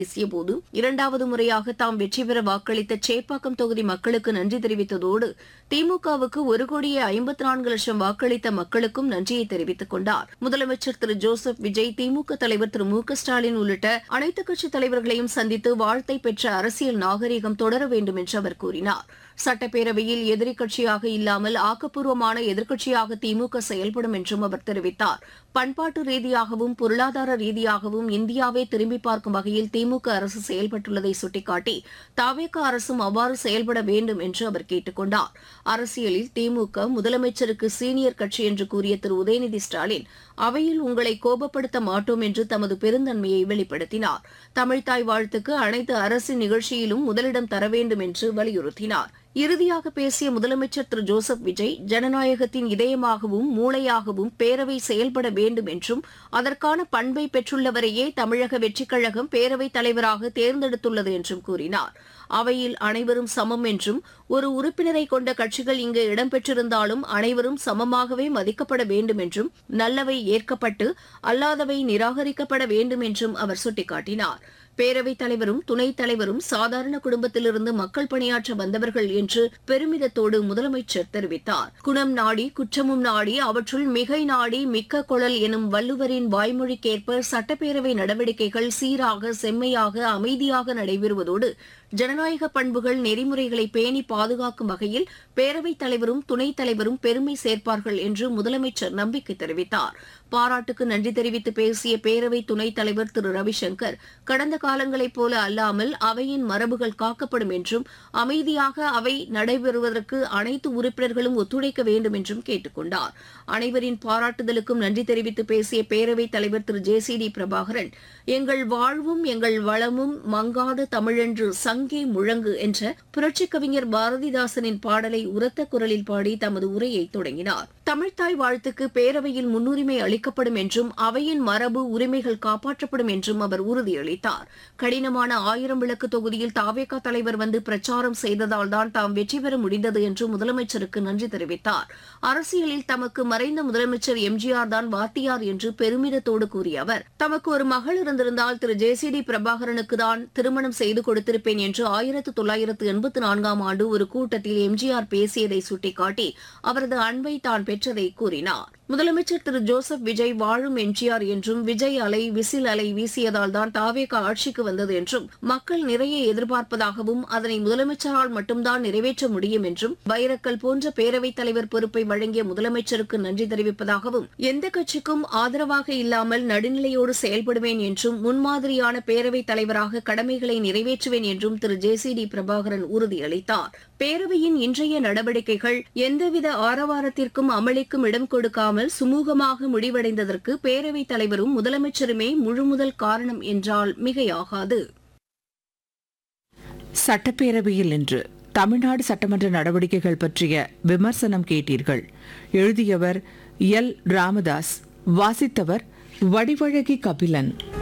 பேசியபோது இரண்டாவது முறையாக தாம் வெற்றி பெற வாக்களித்த சேப்பாக்கம் தொகுதி மக்களுக்கு நன்றி தெரிவித்ததோடு திமுகவுக்கு ஒரு கோடியே ஐம்பத்தி நான்கு லட்சம் வாக்களித்த மக்களுக்கும் நன்றியை தெரிவித்துக் கொண்டார் முதலமைச்சர் திரு ஜோசப் விஜய் திமுக தலைவர் திரு மு க ஸ்டாலின் உள்ளிட்ட அனைத்துக் கட்சித் தலைவர்களையும் சந்தித்து வாழ்த்தை பெற்ற அரசியல் நாகரீகம் தொடர வேண்டும் என்று அவர் கூறினார் சட்டப்பேரவையில் எதிரிக் கட்சியாக இல்லாமல் ஆக்கப்பூர்வமான எதிர்க்கட்சியாக திமுக செயல்படும் என்றும் அவர் தெரிவித்தார் பண்பாட்டு ரீதியாகவும் பொருளாதார ரீதியாகவும் இந்தியாவே திரும்பி பார்க்கும் வகையில் திமுக அரசு செயல்பட்டுள்ளதை சுட்டிக்காட்டி தாவேக அரசும் அவ்வாறு செயல்பட வேண்டும் என்று அவர் கேட்டுக் கொண்டார் அரசியலில் திமுக முதலமைச்சருக்கு சீனியர் கட்சி என்று கூறிய திரு உதயநிதி ஸ்டாலின் அவையில் உங்களை கோபப்படுத்த மாட்டோம் என்று தமது பெருந்தன்மையை வெளிப்படுத்தினார் தமிழ்தாய் வாழ்த்துக்கு அனைத்து அரசு நிகழ்ச்சியிலும் முதலிடம் தர வேண்டும் என்று வலியுறுத்தினார் இறுதியாக பேசிய முதலமைச்சர் திரு ஜோசப் விஜய் ஜனநாயகத்தின் இதயமாகவும் மூளையாகவும் பேரவை செயல்பட வேண்டும் என்றும் அதற்கான பண்பை பெற்றுள்ளவரையே தமிழக வெற்றிக் கழகம் பேரவைத் தலைவராக தேர்ந்தெடுத்துள்ளது என்றும் கூறினார் அவையில் அனைவரும் சமம் என்றும் ஒரு உறுப்பினரை கொண்ட கட்சிகள் இங்கு இடம்பெற்றிருந்தாலும் அனைவரும் சமமாகவே மதிக்கப்பட வேண்டும் என்றும் நல்லவை ஏற்கப்பட்டு அல்லாதவை நிராகரிக்கப்பட வேண்டும் என்றும் அவர் சுட்டிக்காட்டினார் பேரவைத் தலைவரும் துணைத் தலைவரும் சாதாரண குடும்பத்திலிருந்து மக்கள் பணியாற்ற வந்தவர்கள் என்று பெருமிதத்தோடு முதலமைச்சர் தெரிவித்தார் குணம் நாடி குற்றமும் நாடி அவற்றுள் மிகை நாடி மிக்க குழல் எனும் வள்ளுவரின் வாய்மொழிக்கேற்ப சட்டப்பேரவை நடவடிக்கைகள் சீராக செம்மையாக அமைதியாக நடைபெறுவதோடு ஜனநாயக பண்புகள் நெறிமுறைகளை பேணி பாதுகாக்கும் வகையில் பேரவைத் தலைவரும் துணைத் தலைவரும் பெருமை சேர்ப்பார்கள் என்று முதலமைச்சர் நம்பிக்கை தெரிவித்தார் பாராட்டுக்கு நன்றி தெரிவித்து பேசிய பேரவை துணைத் தலைவர் திரு ரவிசங்கர் கடந்த காலங்களைப் போல அல்லாமல் அவையின் மரபுகள் காக்கப்படும் என்றும் அமைதியாக அவை நடைபெறுவதற்கு அனைத்து உறுப்பினர்களும் ஒத்துழைக்க வேண்டும் என்றும் கேட்டுக் கொண்டார் அனைவரின் பாராட்டுதலுக்கும் நன்றி தெரிவித்து பேசிய பேரவைத் தலைவர் Thiru J C D Prabhakaran எங்கள் வாழ்வும் எங்கள் வளமும் மங்காத தமிழென்று சங்கே முழங்கு என்ற புரட்சிக் கவிஞர் பாரதிதாசனின் பாடலை உரத்த குரலில் பாடி தமது உரையை தொடங்கினார் தமிழ்த்தாய் வாழ்த்துக்கு பேரவையில் முன்னுரிமை அளிக்கப்படும் என்றும் அவையின் மரபு உரிமைகள் காப்பாற்றப்படும் என்றும் அவர் உறுதியளித்தார் கடினமான ஆயிரம் விளக்கு தொகுதியில் தாவேகா தலைவர் வந்து பிரச்சாரம் செய்ததால் தான் தாம் வெற்றி பெற முடிந்தது என்று முதலமைச்சருக்கு நன்றி தெரிவித்தார் அரசியலில் தமக்கு மறைந்த முதலமைச்சர் எம்ஜிஆர் தான் வாத்தியார் என்று பெருமிதத்தோடு கூறிய அவர் தமக்கு ஒரு மகள் இருந்திருந்தால் திரு ஜே சி டி பிரபாகரனுக்கு தான் திருமணம் செய்து கொடுத்திருப்பேன் என்று ஆயிரத்து தொள்ளாயிரத்து எண்பத்து நான்காம் ஆண்டு ஒரு கூட்டத்தில் எம்ஜிஆர் பேசியதை சுட்டிக்காட்டி அவரது அன்பை தான் பெற்றதை கூறினார் முதலமைச்சர் திரு ஜோசப் விஜய் வாழும் எம்ஜிஆர் என்றும் விஜய் அலை விசில் அலை வீசியதால் தான் தாவேக ஆட்சிக்கு வந்தது என்றும் மக்கள் நிறைய எதிர்பார்ப்பதாகவும் அதனை முதலமைச்சரால் மட்டும்தான் நிறைவேற்ற முடியும் என்றும் வைரக்கல் போன்ற பேரவைத் தலைவர் பொறுப்பை வழங்கிய முதலமைச்சருக்கு நன்றி தெரிவிப்பதாகவும் எந்த கட்சிக்கும் ஆதரவாக இல்லாமல் நடுநிலையோடு செயல்படுவேன் என்றும் முன்மாதிரியான பேரவைத் தலைவராக கடமைகளை நிறைவேற்றுவேன் என்றும் Thiru J C D Prabhakaran உறுதியளித்தார் பேரவையின் இன்றைய நடவடிக்கைகள் எந்தவித ஆரவாரத்திற்கும் அமளிக்கும் இடம் கொடுக்காமல் சுமூகமாக முடிவடைந்ததற்கு பேரவைத் தலைவரும் முதலமைச்சருமே முழுமுதல் காரணம் என்றால் மிகையாகாது சட்டப்பேரவையில் இன்று தமிழ்நாடு சட்டமன்ற நடவடிக்கைகள் பற்றிய விமர்சனம் கேட்டீர்கள் எழுதியவர் எல் ராமதாஸ் வாசித்தவர் வடிவழகி கபிலன்